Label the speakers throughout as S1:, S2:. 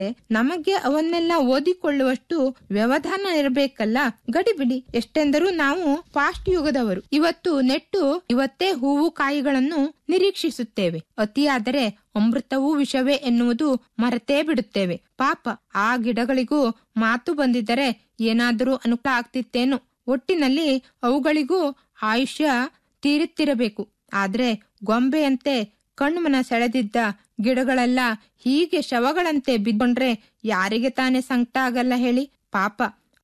S1: ನಮಗೆ ಅವನ್ನೆಲ್ಲ ಓದಿಕೊಳ್ಳುವಷ್ಟು ವ್ಯವಧಾನ ಇರಬೇಕಲ್ಲ ಗಡಿಬಿಡಿ ಎಷ್ಟೆಂದರೂ ನಾವು ಫಾಸ್ಟ್ ಯುಗದವರು ಇವತ್ತು ನೆಟ್ಟು ಇವತ್ತೇ ಹೂವು ಕಾಯಿಗಳನ್ನು ನಿರೀಕ್ಷಿಸುತ್ತೇವೆ ಅತಿಯಾದರೆ ಅಮೃತವೂ ವಿಷವೇ ಎನ್ನುವುದು ಮರೆತೇ ಬಿಡುತ್ತೇವೆ ಪಾಪ ಆ ಗಿಡಗಳಿಗೂ ಮಾತು ಬಂದಿದ್ದರೆ ಏನಾದರೂ ಅನುಕೂಲ ಆಗ್ತಿತ್ತೇನು ಒಟ್ಟಿನಲ್ಲಿ ಅವುಗಳಿಗೂ ಆಯುಷ್ಯ ತೀರುತ್ತಿರಬೇಕು ಆದ್ರೆ ಗೊಂಬೆಯಂತೆ ಕಣ್ಮನ ಸೆಳೆದಿದ್ದ ಗಿಡಗಳೆಲ್ಲ ಹೀಗೆ ಶವಗಳಂತೆ ಬಿದ್ಕೊಂಡ್ರೆ ಯಾರಿಗೆ ತಾನೇ ಸಂಕಟ ಆಗಲ್ಲ ಹೇಳಿ ಪಾಪ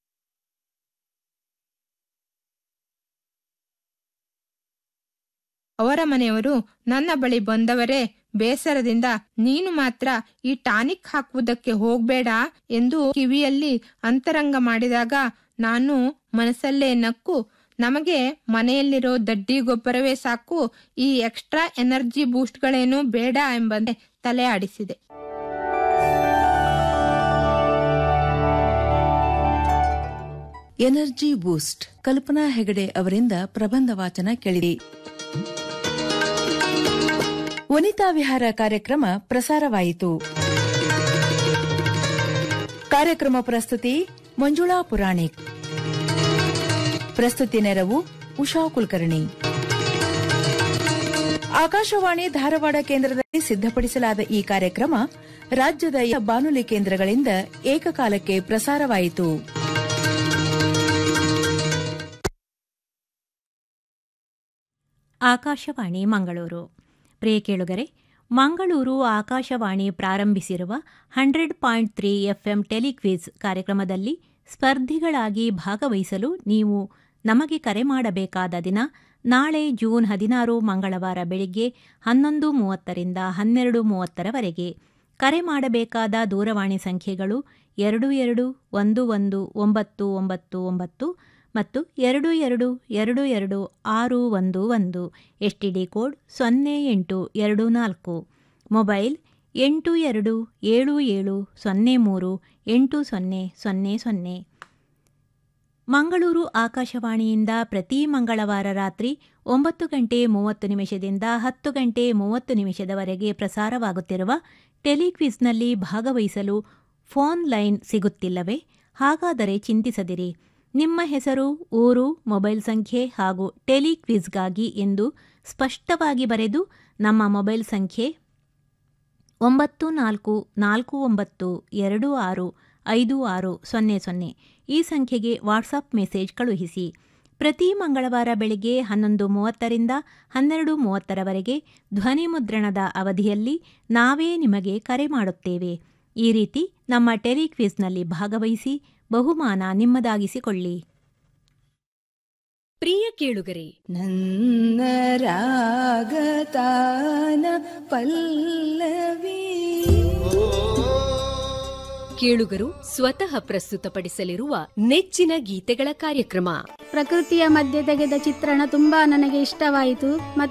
S1: ಅವರ ಮನೆಯವರು ನನ್ನ ಬಳಿ ಬಂದವರೇ ಬೇಸರದಿಂದ ನೀನು ಮಾತ್ರ ಈ ಟಾನಿಕ್ ಹಾಕುವುದಕ್ಕೆ ಹೋಗ್ಬೇಡ ಎಂದು ಕಿವಿಯಲ್ಲಿ ಅಂತರಂಗ ಮಾಡಿದಾಗ ನಾನು ಮನಸ್ಸಲ್ಲೇ ನಕ್ಕು ನಮಗೆ ಮನೆಯಲ್ಲಿರೋ ದಡ್ಡಿ ಗೊಬ್ಬರವೇ ಸಾಕು ಈ ಎಕ್ಸ್ಟ್ರಾ ಎನರ್ಜಿ ಬೂಸ್ಟ್ಗಳೇನು ಬೇಡ ಎಂಬಂತೆ ತಲೆ ಆಡಿಸಿದೆ
S2: ಎನರ್ಜಿ ಬೂಸ್ಟ್ ಕಲ್ಪನಾ ಹೆಗಡೆ ಅವರಿಂದ ಪ್ರಬಂಧ ವಾಚನ ಕೇಳಿರಿ ವನಿತಾ ವಿಹಾರ ಕಾರ್ಯಕ್ರಮ ಪ್ರಸಾರವಾಯಿತು ಕಾರ್ಯಕ್ರಮ ಪ್ರಸ್ತುತಿ ಮಂಜುಳಾ ಪುರಾಣಿಕ್ ಪ್ರಸ್ತುತಿ ನೆರವು ಉಷಾ ಕುಲಕರ್ಣಿ ಆಕಾಶವಾಣಿ ಧಾರವಾಡ ಕೇಂದ್ರದಲ್ಲಿ ಸಿದ್ಧಪಡಿಸಲಾದ ಈ ಕಾರ್ಯಕ್ರಮ ರಾಜ್ಯದ ಎಲ್ಲ ಬಾನುಲಿ ಕೇಂದ್ರಗಳಿಂದ ಏಕಕಾಲಕ್ಕೆ ಪ್ರಸಾರವಾಯಿತು
S3: ಆಕಾಶವಾಣಿ ಮಂಗಳೂರು ಪ್ರಿಯ ಕೇಳುಗರೆ ಮಂಗಳೂರು ಆಕಾಶವಾಣಿ ಪ್ರಾರಂಭಿಸಿರುವ hundred point three FM telequiz ಕಾರ್ಯಕ್ರಮದಲ್ಲಿ ಸ್ಪರ್ಧಿಗಳಾಗಿ ಭಾಗವಹಿಸಲು ನೀವು ನಮಗೆ ಕರೆ ಮಾಡಬೇಕಾದ ದಿನ ನಾಳೆ ಜೂನ್ ಹದಿನಾರು ಮಂಗಳವಾರ ಬೆಳಿಗ್ಗೆ ಹನ್ನೊಂದು ಮೂವತ್ತರಿಂದ ಹನ್ನೆರಡು ಮೂವತ್ತರವರೆಗೆ ಕರೆ ಮಾಡಬೇಕಾದ ದೂರವಾಣಿ ಸಂಖ್ಯೆಗಳು ಎರಡು ಎರಡು ಒಂದು ಒಂದು ಒಂಬತ್ತು ಒಂಬತ್ತು ಒಂಬತ್ತು ಮತ್ತು ಎರಡು ಎರಡು ಎರಡು ಎರಡು ಆರು ಒಂದು ಒಂದು ಎಸ್ಟಿಡಿ ಕೋಡ್ ಸೊನ್ನೆ ಎಂಟು ಎರಡು ನಾಲ್ಕು ಮೊಬೈಲ್ ಎಂಟು ಎರಡು ಏಳು ಏಳು ಸೊನ್ನೆ ಮೂರು ಎಂಟು ಸೊನ್ನೆ ಸೊನ್ನೆ ಸೊನ್ನೆ ಮಂಗಳೂರು ಆಕಾಶವಾಣಿಯಿಂದ ಪ್ರತಿ ಮಂಗಳವಾರ ರಾತ್ರಿ ಒಂಬತ್ತು ಗಂಟೆ ಮೂವತ್ತು ನಿಮಿಷದಿಂದ ಹತ್ತು ಗಂಟೆ ಮೂವತ್ತು ನಿಮಿಷದವರೆಗೆ ಪ್ರಸಾರವಾಗುತ್ತಿರುವ ಟೆಲಿಕ್ವಿಜ್ನಲ್ಲಿ ಭಾಗವಹಿಸಲು ಫೋನ್ ಲೈನ್ ಸಿಗುತ್ತಿಲ್ಲವೇ ಹಾಗಾದರೆ ಚಿಂತಿಸದಿರಿ ನಿಮ್ಮ ಹೆಸರು ಊರು ಮೊಬೈಲ್ ಸಂಖ್ಯೆ ಹಾಗೂ ಟೆಲಿಕ್ವಿಜ್ಗಾಗಿ ಎಂದು ಸ್ಪಷ್ಟವಾಗಿ ಬರೆದು ನಮ್ಮ ಮೊಬೈಲ್ ಸಂಖ್ಯೆ ಒಂಬತ್ತು ನಾಲ್ಕು ನಾಲ್ಕು ಒಂಬತ್ತು ಎರಡು ಆರು ಐದು ಆರು ಸೊನ್ನೆ ಸೊನ್ನೆ ಈ ಸಂಖ್ಯೆಗೆ ವಾಟ್ಸಪ್ ಮೆಸೇಜ್ ಕಳುಹಿಸಿ ಪ್ರತಿ ಮಂಗಳವಾರ ಬೆಳಿಗ್ಗೆ ಹನ್ನೊಂದು ಮೂವತ್ತರಿಂದ ಹನ್ನೆರಡು ಮೂವತ್ತರವರೆಗೆ ಧ್ವನಿ ಮುದ್ರಣದ ಅವಧಿಯಲ್ಲಿ ನಾವೇ ನಿಮಗೆ ಕರೆ ಮಾಡುತ್ತೇವೆ ಈ ರೀತಿ ನಮ್ಮ ಟೆಲಿಕ್ವಿಜ್ನಲ್ಲಿ ಭಾಗವಹಿಸಿ ಬಹುಮಾನ ನಿಮ್ಮದಾಗಿಸಿಕೊಳ್ಳಿ
S4: ಪ್ರಿಯ ಕೇಳುಗರೆ
S2: ನನ್ನ ರಾಗತಾನ ಪಲ್ಲವಿ
S4: ಕೇಳುಗರು ಸ್ವತಃ ಪ್ರಸ್ತುತಪಡಿಸಲಿರುವ ನೆಚ್ಚಿನ ಗೀತೆಗಳ ಕಾರ್ಯಕ್ರಮ
S5: ಪ್ರಕೃತಿಯ ಮಧ್ಯೆ ತೆಗೆದ ಚಿತ್ರಣ ತುಂಬಾ ನನಗೆ ಇಷ್ಟವಾಯಿತು